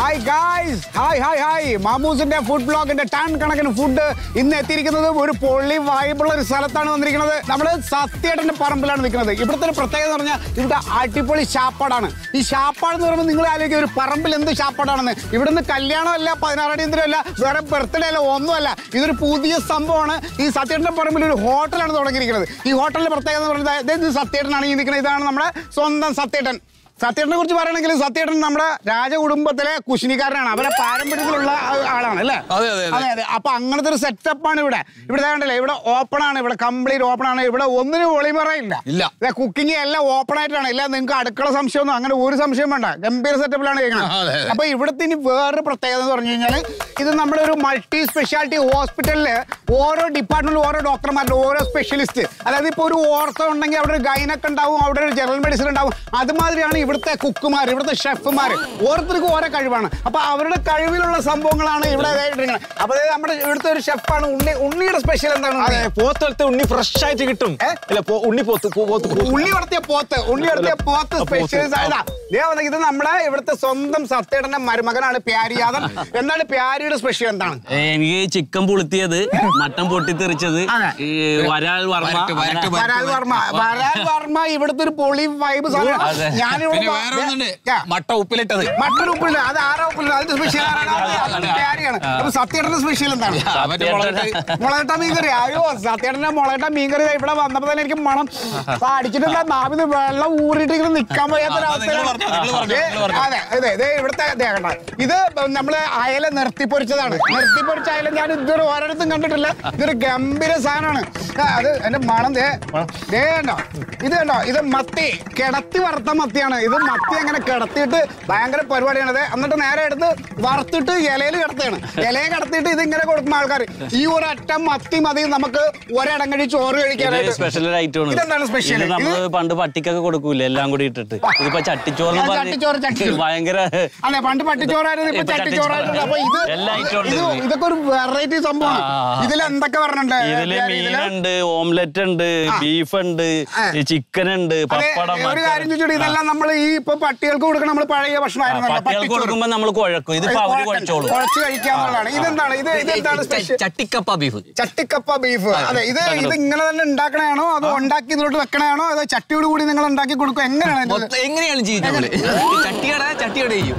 Hi guys hi hi hi മാമൂസിന്റെ food ബ്ലോഗിന്റെ ton കണക്കിന് ഫുഡ് ഇന്ന് എത്തിയിരിക്കുന്നത് ഒരു പൊള്ളി വായ്പുള്ള ഒരു സ്ഥലത്താണ് വന്നിരിക്കുന്നത് നമ്മൾ സത്യേട്ടന്റെ പറമ്പിലാണ് നിൽക്കുന്നത് ഇവിടുത്തെ ഒരു പ്രത്യേകത എന്ന് പറഞ്ഞാൽ ഇവിടെ അടിപൊളി ശാപ്പാടാണ് ഈ ശാപ്പാട് എന്ന് പറയുമ്പോൾ നിങ്ങൾ ആലോചിക്കുക ഒരു പറമ്പിൽ എന്ത് ശാപ്പാടാണെന്ന് ഇവിടുന്ന് കല്യാണമല്ല പതിനാറടിയന്തരമല്ല വേറെ ബർത്ത്ഡേ അല്ല ഒന്നുമല്ല ഇതൊരു പുതിയ സംഭവമാണ് ഈ സത്യേട്ടന്റെ പറമ്പിൽ ഒരു ഹോട്ടലാണ് തുടങ്ങിയിരിക്കുന്നത് ഈ ഹോട്ടലിന്റെ പ്രത്യേകത എന്ന് പറയുന്നത് ദേ ഇത് സത്യേട്ടനാണ് ഈ നിൽക്കുന്നത് ഇതാണ് നമ്മുടെ സ്വന്തം സത്യേട്ടൻ സത്യേട്ടനെ കുറിച്ച് പറയുകയാണെങ്കിൽ സത്യേട്ടൻ നമ്മുടെ രാജകുടുംബത്തിലെ കുശിനിക്കാരനാണ് അവരെ പാരമ്പര്യത്തിലുള്ള ആ- ആളാണ് അല്ലേ അതെ, അതെ, അതെ. അതെ അതെ അപ്പൊ അങ്ങനത്തെ ഒരു സെറ്റപ്പ് ആണ് ഇവിടെ ഇവിടെ കണ്ടല്ലേ ഇവിടെ ഓപ്പൺ ആണ് ഇവിടെ കംപ്ലീറ്റ് ഓപ്പൺ ആണ് ഇവിടെ ഒന്നിനും ഒളിമറയില്ല ഇല്ല. കുക്കിംഗ് എല്ലാം ഓപ്പൺ ആയിട്ടാണ് ഇല്ല നിങ്ങൾക്ക് അടുക്കള സംശയമൊന്നും അങ്ങനെ ഒരു സംശയം വേണ്ട ഗംഭീര സെറ്റപ്പിലാണ് അതെ, ചെയ്യുന്നത് അതെ. അപ്പൊ ഇവിടുത്തെ ഇനി വേറൊരു പ്രത്യേകത എന്ന് പറഞ്ഞു കഴിഞ്ഞാൽ ഇത് നമ്മുടെ ഒരു മൾട്ടി സ്പെഷ്യാലിറ്റി ഹോസ്പിറ്റലില് ഓരോ ഡിപ്പാർട്ട്മെന്റിൽ ഓരോ ഡോക്ടർമാരുടെ ഓരോ സ്പെഷ്യലിസ്റ്റ് അതായത് ഇപ്പോൾ ഒരു ഓർത്തോ ഉണ്ടെങ്കിൽ അവിടെ ഒരു ഗൈനക്ക് ഉണ്ടാവും അവിടെ ഒരു ജനറൽ മെഡിസിൻ ഉണ്ടാവും അതുമാതിരിയാണ് ഇവിടുത്തെ കുക്കുമാർ ഇവിടുത്തെ ഷെഫുമാർ ഓരോരുത്തർക്കും ഓരോ കഴിവാണ് അപ്പൊ അവരുടെ കഴിവിലുള്ള സംഭവങ്ങളാണ് ഇവിടെ ഇതായിട്ടിരിക്കുന്നത് അപ്പൊ ഇത് നമ്മുടെ ഇവിടുത്തെ ഒരു ഷെഫാണ് ഉണ്ണി ഉണ്ണിയുടെ സ്പെഷ്യൽ എന്താണ് അതെ ഉണ്ണി? പോത്തലത്തെ ഉണ്ണി ഫ്രഷ് ആയിട്ട് കിട്ടും ഏ? അല്ല പോ- ഉണ്ണി പോത്ത് പോ- പോത്ത് പോത്ത്. ഉള്ളി വളർത്തിയ പോത്ത് ഉള്ളി വളർത്തിയ പോത്ത് ആ, പോത്ത്. സ്പെഷ്യലിസ്റ്റ് ആയതാ ദേ വന്നെ ഇത് നമ്മുടെ ഇവിടുത്തെ സ്വന്തം സത്തേടന്റെ മരുമകനാണ് പ്യാരി യാദവ് എന്താണ് പ്യാരിയുടെ സ്പെഷ്യൽ എന്താണ് എനിക്ക് ചിക്കൻ പൊളുത്തിയത് മട്ടൻ പൊട്ടിത്തെറിച്ചത് അതെ. ഈ വരാൽ വർമ്മ വരട്ട്, വരട്ട്, അങ്ങനെ- വരാൽ വർമ്മ വരാൽ വർമ്മ ഇവിടുത്തെ ഒരു പൊളി വൈബ് സാധനം അതെ. ഞാനിവിടെ പിന്നെ വ- വേറെ ഒന്നുണ്ട് ആ. മട്ട ഉപ്പിലിട്ടത് മട്ടൺ ഉപ്പില്ല അത് ആരാ ഉപ്പില്ല അതിന്റെ സ്പെഷ്യൽ അത് പ്യാരിയാണ് അപ്പൊ സത്യേട്ടന്റെ സ്പെഷ്യൽ എന്താണ് ആ, മറ്റേ മുളകിട്ട് മുളകട്ട മീൻകറി അയ്യോ സത്യേട്ടന്റെ മുളകട്ട മീൻകറി ദേ ഇവിടെ വന്നപ്പോ തന്നെ എനിക്ക് മണം അപ്പൊ അടിച്ചിട്ട് നാവിന്ന് വെള്ളം ഊറിയിട്ട് ഇങ്ങനെ നിക്കാൻ ആ, നിങ്ങൾ പറഞ്ഞോ, നിങ്ങൾ വയ്യാത്തൊരവസ്ഥയിലാണ് പറഞ്ഞോ, നിങ്ങൾ പറഞ്ഞോ. അതെ അതെ ഇതേ ഇവിടുത്തെ ദേ കണ്ടോ. ഇത് നമ്മള് അയല നിർത്തിപ്പൊരിച്ചതാണ് നിർത്തിപ്പൊരിച്ച അയല ഞാൻ ഇതുവരെ ഓരോരുത്തും കണ്ടിട്ടില്ല ഇതൊരു ഗംഭീര സാധനമാണ് ആ, അത് എന്റെ മണം ദേ ദേ കണ്ടോ ഇത് കണ്ടോ ഇത് മത്തി കിടത്തി വറുത്ത മത്തിയാണ് ഇത് മത്തി അങ്ങനെ കിടത്തിയിട്ട് ഭയങ്കര പരിപാടിയാണ് ഇത് എന്നിട്ട് നേരെ എടുത്ത് വറുത്തിട്ട് ഇലയിൽ കിടത്തുകയാണ് ഇലയിൽ കിടത്തിയിട്ട് ഇത് ഇങ്ങനെ കൊടുക്കും ആൾക്കാർ ഈ ഒരൊറ്റ മത്തി മതി നമുക്ക് ഒരടങ്ങഴി ചോറ് ഇത് കഴിക്കാനായിട്ട് സ്പെഷ്യൽ ഐറ്റം ഇതെന്താണ് special? ഇത് നമ്മള് ഇത് പണ്ട് പട്ടിക്കൊക്കെ കൊടുക്കൂലേ എല്ലാം കൂടി ഇട്ടിട്ട് ഇതിപ്പോ ചട്ടിച്ചോറ് ആ, ചട്ടിച്ചോറ്, ചട്ടിച്ചോറ്. ഭയങ്കര അതെ പണ്ട് പട്ടിച്ചോറായിരുന്നു ഇപ്പൊ ഇപ്പൊ ചട്ടിച്ചോറായിട്ടുണ്ട് അപ്പൊ ഇത് എല്ലാ item ഉണ്ട് ഇത് ഇതില്. ഇതൊക്കെ ഒരു വെറൈറ്റി സംഭവമാണ് ആ. ഇതിൽ എന്തൊക്കെ പറഞ്ഞിട്ടുണ്ട് ഇതില് ഇതില്? മീനുണ്ട് ഓംലെറ്റ് ഉണ്ട് ബീഫ് ഉണ്ട് ആ. ചിക്കൻ ഉണ്ട് അതെ, പപ്പടം ഒരു മട്ടൻ. കാര്യം ചോദിച്ചോട്ടെ ഇതെല്ലാം നമ്മൾ ഈ ഇപ്പൊ പട്ടികൾക്ക് കൊടുക്കണം നമ്മൾ പഴയ ആ, ഭക്ഷണമായിരുന്നല്ലോ പട്ടികൾക്ക് പട്ടിച്ചോറ്. കൊടുക്കുമ്പോ നമ്മൾ കുഴക്കും ഇതിപ്പോ ഇത് അവര് കുഴക്കണം. കുഴച്ചോളും കുഴച്ച് കഴിക്കാന്നുള്ളതാണ് ഇതെന്താണ് ഇത് ഇതെന്താണ് സ്പെഷ്യൽ ചട്ടിക്കപ്പ ബീഫ് ചട്ടിക്കപ്പ ബീഫ് അതെ ഇത് ഇത് ഇങ്ങനെ തന്നെ ഉണ്ടാക്കണയാണോ അതോ ഉണ്ടാക്കി ഇതിലോട്ട് വെക്കണയാണോ അതോ ചട്ടിയോട് കൂടി നിങ്ങൾ ഉണ്ടാക്കി കൊടുക്കും എങ്ങനെയാണ് ഇത്? മൊത്തം എങ്ങനെയാണ് ചെയ്യുന്നത് നമ്മള് ചട്ടിയുടെ ചട്ടിയുടെ ചെയ്യും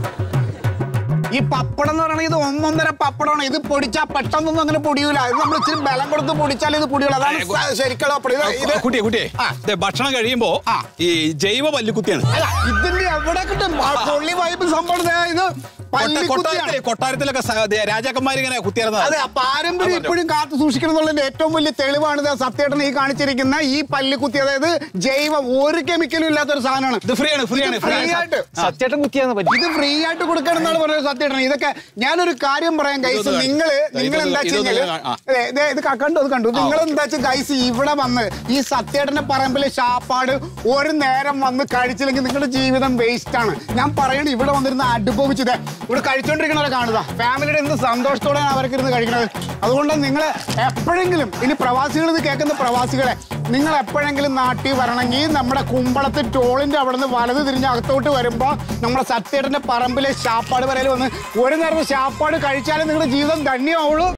ഈ പപ്പടം എന്ന് പറയുന്നത് ഇത് ഒന്നൊന്നര പപ്പടമാണ് ഇത് പൊടിച്ചാൽ പെട്ടെന്നൊന്നും അങ്ങനെ പൊടിയൂല ഇത് നമ്മൾ ഇച്ചിരി ബലം കൊടുത്ത് പൊടിച്ചാൽ ഇത് പൊടിയൂല അതാണ് സ- ശരിക്കുള്ള പപ്പടം ഇത് ഇത് കുട്ടിയെ കുട്ടിയെ ആ. ദേ ഭക്ഷണം കഴിയുമ്പോ ആ. ഈ ജൈവ പല്ലുകുത്തിയാണ് അല്ല ഇതിന്റെ എവിടെ കിട്ടും ആ പൊള്ളി വൈബ് സംഭവം ദേ ഇത് പല്ലിക്കുത്തിയാണ് കൊട്ടാരത്തിലെ കൊട്ടാരത്തിലൊക്കെ സ- ദേ രാജാക്കന്മാർ ഇങ്ങനെ കുത്തിയായിരുന്നത് അതെ ആ പാരമ്പര്യം ഇപ്പോഴും കാത്തു സൂക്ഷിക്കണം എന്നുള്ളതിന്റെ ഏറ്റവും വലിയ തെളിവാണ് ഇത് സത്യേട്ടൻ ഈ കാണിച്ചിരിക്കുന്ന ഈ പല്ലിക്കുത്തി അതായത് ജൈവം ഒരു കെമിക്കലും ഇല്ലാത്തൊരു സാധനമാണ് ഇത് ഫ്രീ ആണ് ഫ്രീ ആണ് ഇത് ഫ്രീ free ആയിട്ട് സത്യേട്ടൻ കുത്തിയാന്ന് പറ്റി ഇത് ഫ്രീ ആയിട്ട് കൊടുക്കണം എന്നാണ് പറയുന്നത് സത്യേട്ടൻ ഇതൊക്കെ ഞാനൊരു കാര്യം പറയാം ഗൈസ് ഇതൊന്ന് നിങ്ങള് ഇതൊന്ന് നിങ്ങൾ എന്താ ഇതൊന്ന് വെച്ചാൽ ആ. ഇത് ക- കണ്ടു അത് കണ്ടു നിങ്ങൾ എന്താ വെച്ചാൽ ഗൈസ് ഇവിടെ വന്ന് ഈ സത്യേട്ടന്റെ പറമ്പിലെ ശാപ്പാട് ഒരു നേരം വന്ന് കഴിച്ചില്ലെങ്കിൽ നിങ്ങളുടെ ജീവിതം വേസ്റ്റ് ആണ് ഞാൻ പറയണ ഇവിടെ വന്നിരുന്ന് അനുഭവിച്ചത് ഇവിടെ കഴിച്ചോണ്ടിരിക്കണവരെ കാണുക ഫാമിലിയുടെ എന്ത് സന്തോഷത്തോടെയാണ് അവർക്ക് ഇരുന്ന് കഴിക്കുന്നത് അതുകൊണ്ട് നിങ്ങൾ എപ്പോഴെങ്കിലും ഇനി പ്രവാസികൾ ഇത് കേൾക്കുന്ന പ്രവാസികളെ നിങ്ങൾ എപ്പോഴെങ്കിലും നാട്ടിൽ വരണമെങ്കിൽ നമ്മുടെ കുമ്പളത്ത് ടോളിന്റെ അവിടെ നിന്ന് വലത് തിരിഞ്ഞ് അകത്തോട്ട് വരുമ്പോൾ നമ്മുടെ സത്യേട്ടന്റെ പറമ്പിലെ ശാപ്പാട് വരയിൽ വന്ന് ഒരു നേരം ശാപ്പാട് കഴിച്ചാലേ നിങ്ങളുടെ ജീവിതം ധന്യമാവുള്ളൂ